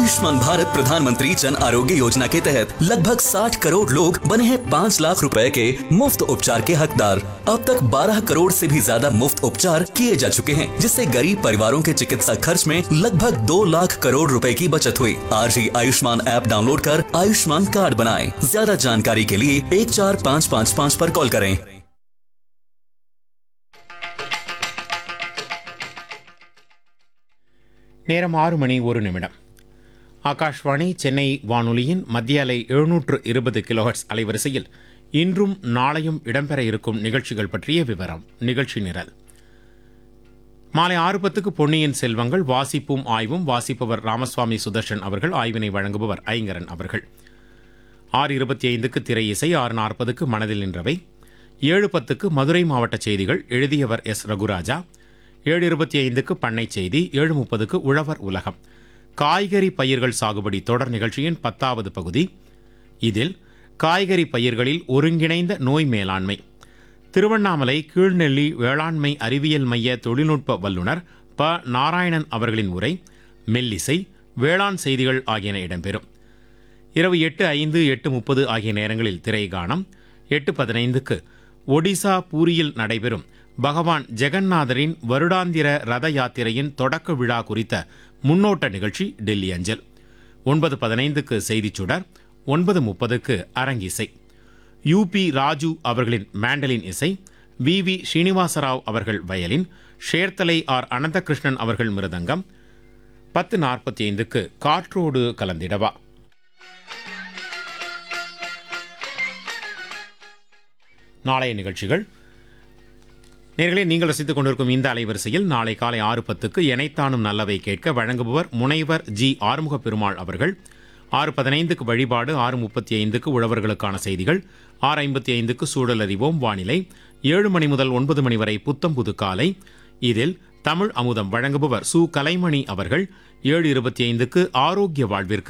आयुष्मान भारत प्रधानमंत्री जन आरोग्य योजना के तहत लगभग 60 करोड़ लोग बने हैं 5 लाख रुपए के मुफ्त उपचार के हकदार अब तक 12 करोड़ से भी ज्यादा मुफ्त उपचार किए जा चुके हैं जिससे गरीब परिवारों के चिकित्सा खर्च में लगभग 2 लाख करोड़ रुपए की बचत हुई आज ही आयुष्मान ऐप डाउनलोड कर आयुष्मान कार्ड बनाएं ज्यादा जानकारी के लिए एक चार पाँच पाँच पाँच पर कॉल करें நேரம் ஆறு மணி ஒரு நிமிடம் ஆகாஷ்வாணி சென்னை வானொலியின் மத்திய அலை எழுநூற்று இருபது கிலோஹெர்ட்ஸ் அலைவரிசையில் இன்றும் நாளையும் இடம்பெற இருக்கும் நிகழ்ச்சிகள் பற்றிய விவரம் நிகழ்ச்சி நிரல் மாலை ஆறு பத்துக்கு பொன்னியின் செல்வங்கள் வாசிப்பும் ஆய்வும் வாசிப்பவர் ராமசுவாமி சுதர்ஷன் அவர்கள் ஆய்வினை வழங்குபவர் ஐங்கரன் அவர்கள் ஆறு இருபத்தி ஐந்துக்கு திரை இசை ஆறு நாற்பதுக்கு மனதில் நின்றவை ஏழு பத்துக்கு மதுரை மாவட்ட செய்திகள் எழுதியவர் எஸ் ரகுராஜா ஏழு இருபத்தி ஐந்துக்கு பண்ணை செய்தி ஏழு முப்பதுக்கு உழவர் உலகம் காய்கறி பயிர்கள் சாகுபடி தொடர் நிகழ்ச்சியின் பத்தாவது பகுதி இதில் காய்கறி பயிர்களில் ஒருங்கிணைந்த நோய் மேலாண்மை திருவண்ணாமலை கீழ்நெல்லி வேளாண்மை அறிவியல் மைய தொழில்நுட்ப வல்லுநர் ப நாராயணன் அவர்களின் உரை மெல்லிசை வேளாண் செய்திகள் ஆகியன இடம்பெறும் இரவு எட்டு ஐந்து எட்டு முப்பது ஆகிய நேரங்களில் திரைகானம் எட்டு பதினைந்துக்கு ஒடிசா பூரியில் நடைபெறும் பகவான் ஜெகந்நாதரின் வருடாந்திர ரத யாத்திரையின் தொடக்க விழா குறித்த முன்னோட்ட நிகழ்ச்சி டெல்லி அஞ்சல் ஒன்பது பதினைந்துக்கு செய்திச் சுடர் ஒன்பது முப்பதுக்கு அரங்கிசை யூபி ராஜு அவர்களின் மேண்டலின் இசை வி வி ஸ்ரீனிவாசராவ் அவர்கள் வயலின் ஷேர்தலை ஆர் அனந்தகிருஷ்ணன் அவர்கள் மிருதங்கம் பத்து நாற்பத்தி ஐந்துக்கு காற்றோடு கலந்திடவா நாளைய நிகழ்ச்சிகள் நேர்களே நீங்கள் ரசித்துக் கொண்டிருக்கும் இந்த அலைவரிசையில் நாளை காலை ஆறு பத்துக்கு எனைத்தானும் நல்லவை கேட்க வழங்குபவர் முனைவர் ஜி ஆறுமுக பெருமாள் அவர்கள் ஆறு பதினைந்துக்கு வழிபாடு ஆறு முப்பத்தி ஐந்துக்கு உழவர்களுக்கான செய்திகள் ஆறு ஐம்பத்தி ஐந்துக்கு சூழல் அறிவோம் வானிலை ஏழு மணி முதல் ஒன்பது மணி வரை புத்தம் புது காலை இதில் தமிழ் அமுதம் வழங்குபவர் சு கலைமணி அவர்கள் ஏழு இருபத்தி ஐந்துக்கு ஆரோக்கிய வாழ்விற்கு